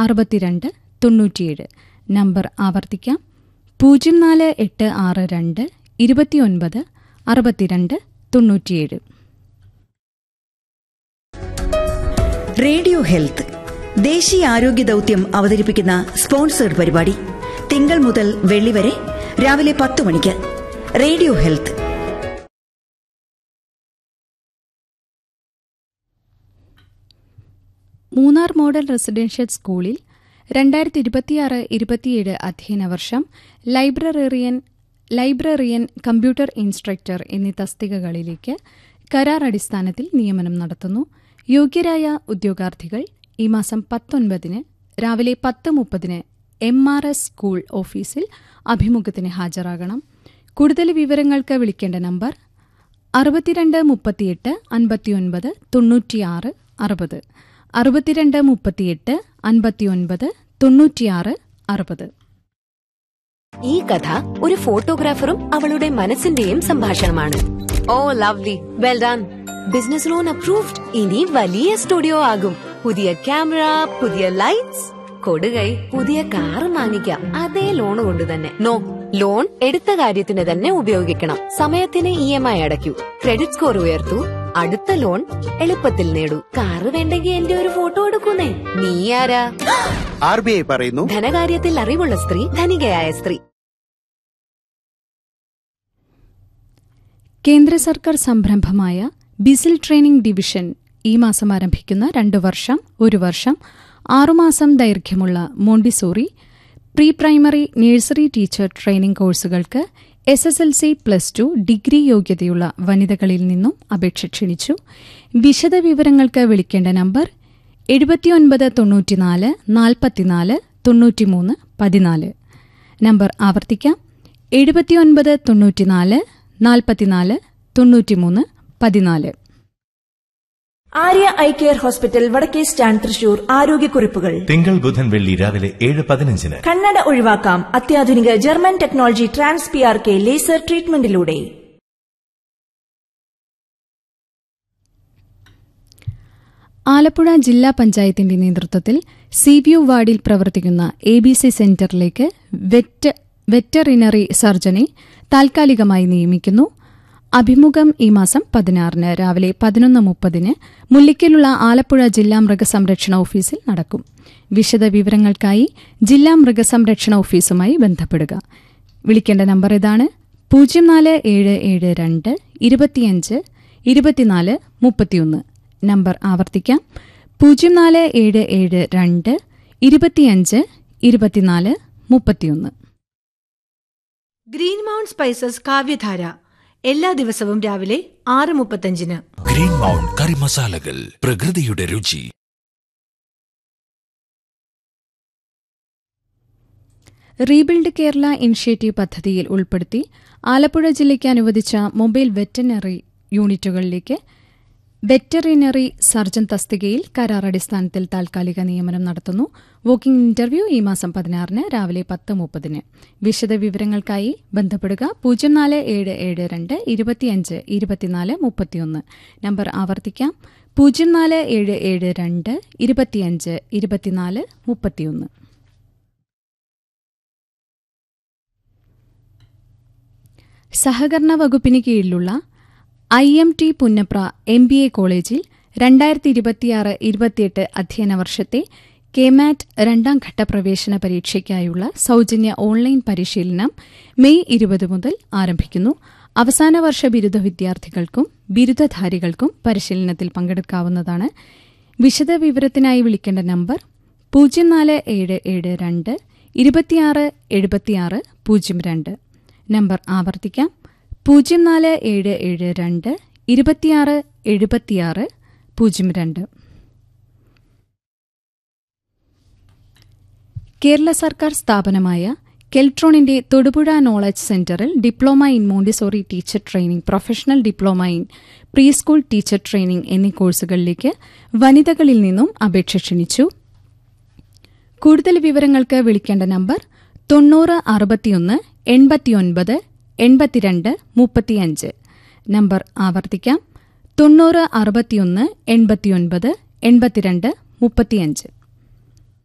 അറുപത്തിരണ്ട് തൊണ്ണൂറ്റിയേഴ് നമ്പർ ആവർത്തിക്കാം പൂജ്യം നാല് എട്ട് ആറ് രണ്ട് ഇരുപത്തിയൊൻപത് അറുപത്തിരണ്ട് തൊണ്ണൂറ്റിയേഴ് റേഡിയോ ഹെൽത്ത് ദേശീയ ആരോഗ്യ ദൗത്യം അവതരിപ്പിക്കുന്ന സ്പോൺസേഡ് പരിപാടി തിങ്കൾ മുതൽ വെള്ളി വരെ രാവിലെ പത്ത് മണിക്ക് radio health Munnar model residential സ്കൂളിൽ രണ്ടായിരത്തി ഇരുപത്തിയാറ് ഇരുപത്തിയേഴ് അധ്യയന വർഷം ലൈബ്രറിയൻ ലൈബ്രറിയൻ കമ്പ്യൂട്ടർ ഇൻസ്ട്രക്ടർ എന്നീ തസ്തികകളിലേക്ക് കരാർ അടിസ്ഥാനത്തിൽ നിയമനം നടത്തുന്നു യോഗ്യരായ ഉദ്യോഗാർത്ഥികൾ ഈ മാസം പത്തൊൻപതിന് രാവിലെ പത്ത് മുപ്പതിന് എം ആർ എസ് സ്കൂൾ ഓഫീസിൽ അഭിമുഖത്തിന് ഹാജരാകണം കൂടുതൽ വിവരങ്ങൾക്ക് വിളിക്കേണ്ട നമ്പർ അറുപത്തിരണ്ട് മുപ്പത്തിയെട്ട് അൻപത്തിയൊൻപത് തൊണ്ണൂറ്റിയാറ് അറുപത് അറുപത്തിരണ്ട് മുപ്പത്തിയെട്ട് അൻപത്തിയൊൻപത് തൊണ്ണൂറ്റിയാറ് അറുപത് ഈ കഥ ഒരു ഫോട്ടോഗ്രാഫറും അവളുടെ മനസ്സിന്റെയും സംഭാഷണമാണ് oh lovely well done business loan approved ഇനി വലിയ സ്റ്റുഡിയോ ആകും പുതിയ ക്യാമറ പുതിയ ലൈറ്റ്സ് കൊടുകൈ പുതിയ കാർ വാങ്ങിക്കാം അതേ ലോൺ കൊണ്ട് തന്നെ നോ ലോൺ എടുത്ത കാര്യത്തിന് തന്നെ ഉപയോഗിക്കണം സമയത്തിന് ഇ എം ഐ അടയ്ക്കൂ ക്രെഡിറ്റ് സ്കോർ ഉയർത്തൂ അടുത്ത ലോൺ എളുപ്പത്തിൽ നേടൂ കാറ് വേണ്ടെങ്കിൽ എന്റെ ഒരു ഫോട്ടോ എടുക്കുന്നേ നീ ആരാ ആർ ബി ഐ പറയുന്നു ധനകാര്യത്തിൽ അറിവുള്ള സ്ത്രീ ധനികയായ സ്ത്രീ കേന്ദ്ര സർക്കാർ സംരംഭമായ ബിസിൽ ട്രെയിനിംഗ് ഡിവിഷൻ ഈ മാസം ആരംഭിക്കുന്ന രണ്ടു വർഷം ഒരു വർഷം ആറുമാസം ദൈർഘ്യമുള്ള Montessori pre primary nursery teacher training കോഴ്സുകൾക്ക് S S L C plus two degree യോഗ്യതയുള്ള വനിതകളിൽ നിന്നും അപേക്ഷ ക്ഷണിച്ചു വിശദ വിവരങ്ങൾക്ക് വിളിക്കേണ്ട നമ്പർ എഴുപത്തിയൊൻപത് തൊണ്ണൂറ്റിനാല് നാൽപ്പത്തിനാല് തൊണ്ണൂറ്റിമൂന്ന് പതിനാല് നമ്പർ ആവർത്തിക്കാം എഴുപത്തിയൊൻപത് തൊണ്ണൂറ്റിനാല് നാൽപ്പത്തിനാല് തൊണ്ണൂറ്റിമൂന്ന് പതിനാല് ആര്യ ഐ കെയർ ഹോസ്പിറ്റൽ വടക്കേ സ്റ്റാൻഡ് തൃശൂർ ആരോഗ്യക്കുറിപ്പുകൾ തിങ്കൾ ബുധൻ വെള്ളി രാവിലെ ഏഴ് പതിനഞ്ചിന് കണ്ണട ഒഴിവാക്കാം അത്യാധുനിക German technology trans P R K laser ട്രീറ്റ്മെന്റിലൂടെ ആലപ്പുഴ ജില്ലാ പഞ്ചായത്തിന്റെ നേതൃത്വത്തിൽ സി ബി യു വാർഡിൽ പ്രവർത്തിക്കുന്ന എ ബി സി സെന്ററിലേക്ക് വെറ്റ് വെറ്ററിനറി സർജനെ താൽക്കാലികമായി നിയമിക്കുന്നു അഭിമുഖം ഈ മാസം പതിനാറിന് രാവിലെ പതിനൊന്ന് മുപ്പതിന് മുല്ലിക്കലുള്ള ആലപ്പുഴ ജില്ലാ മൃഗസംരക്ഷണ ഓഫീസിൽ നടക്കും വിശദ വിവരങ്ങൾക്കായി ജില്ലാ മൃഗസംരക്ഷണ ഓഫീസുമായി ബന്ധപ്പെടുക വിളിക്കേണ്ട നമ്പർ ഇതാണ് പൂജ്യം നാല് ഏഴ് ഏഴ് രണ്ട് ഇരുപത്തിയഞ്ച് ഇരുപത്തിനാല് മുപ്പത്തിയൊന്ന് നമ്പർ ആവർത്തിക്കാം പൂജ്യം നാല് ഏഴ് ഏഴ് രണ്ട് ഇരുപത്തിയഞ്ച് ഇരുപത്തിനാല് മുപ്പത്തിയൊന്ന് ഗ്രീൻ മൗണ്ട് സ്പൈസസ് കാവ്യധാര എല്ലാ ദിവസവും രാവിലെ ആറ് മുപ്പത്തഞ്ചിന് ഗ്രീൻ മൗണ്ട് കറി മസാലകൾ പ്രകൃതിയുടെ രുചി റീബിൽഡ് കേരള ഇനിഷ്യേറ്റീവ് പദ്ധതിയിൽ ഉൾപ്പെടുത്തി ആലപ്പുഴ ജില്ലയ്ക്ക് അനുവദിച്ച മൊബൈൽ വെറ്ററിനറി യൂണിറ്റുകളിലേക്ക് വെറ്ററിനറി സർജൻ തസ്തികയിൽ കരാർ അടിസ്ഥാനത്തിൽ താൽക്കാലിക നിയമനം നടത്തുന്നു വോക്കിംഗ് ഇന്റർവ്യൂ ഈ മാസം പതിനാറിന് രാവിലെ പത്ത് മുപ്പതിന് വിശദ വിവരങ്ങൾക്കായി ബന്ധപ്പെടുക പൂജ്യം നാല് ഏഴ് ഏഴ് രണ്ട് ഇരുപത്തിയഞ്ച് ഇരുപത്തിനാല് മുപ്പത്തിയൊന്ന് നമ്പർ ആവർത്തിക്കാം പൂജ്യം നാല് ഏഴ് ഏഴ് രണ്ട് ഇരുപത്തിയഞ്ച് ഇരുപത്തിനാല് മുപ്പത്തിയൊന്ന് സഹകരണ വകുപ്പിന് കീഴിലുള്ള I M T Punnapra M B A കോളേജിൽ രണ്ടായിരത്തി ഇരുപത്തിയാറ് ഇരുപത്തിയെട്ട് അധ്യയന വർഷത്തെ കെമാറ്റ് രണ്ടാം ഘട്ട പ്രവേശന പരീക്ഷയ്ക്കായുള്ള സൌജന്യ ഓൺലൈൻ പരിശീലനം മെയ് ഇരുപത് മുതൽ ആരംഭിക്കുന്നു അവസാന വർഷ ബിരുദ വിദ്യാർത്ഥികൾക്കും ബിരുദധാരികൾക്കും പരിശീലനത്തിൽ പങ്കെടുക്കാവുന്നതാണ് വിശദ വിവരത്തിനായി വിളിക്കേണ്ട നമ്പർ പൂജ്യം നാല് ഏഴ് ഏഴ് രണ്ട് ഇരുപത്തിയാറ് എഴുപത്തിയാറ് പൂജ്യം രണ്ട് നമ്പർ ആവർത്തിക്കാം പൂജ്യം നാല് ഏഴ് ഏഴ് രണ്ട് ഇരുപത്തിയാറ് എഴുപത്തിയാറ് പൂജ്യം രണ്ട് കേരള സർക്കാർ സ്ഥാപനമായ കെൽട്രോണിന്റെ തൊടുപുഴ നോളജ് സെന്ററിൽ diploma in Montessori teacher training professional diploma in pre school teacher training എന്നീ കോഴ്സുകളിലേക്ക് വനിതകളിൽ നിന്നും അപേക്ഷ ക്ഷണിച്ചു കൂടുതൽ വിവരങ്ങൾക്ക് വിളിക്കേണ്ട നമ്പർ തൊണ്ണൂറ് അറുപത്തിയൊന്ന് എൺപത്തിയൊൻപത് എൺപത്തിരണ്ട് മുപ്പത്തിയഞ്ച് നമ്പർ ആവർത്തിക്കാം തൊണ്ണൂറ് അറുപത്തിയൊന്ന് എൺപത്തിയൊൻപത് എൺപത്തിരണ്ട് മുപ്പത്തിയഞ്ച്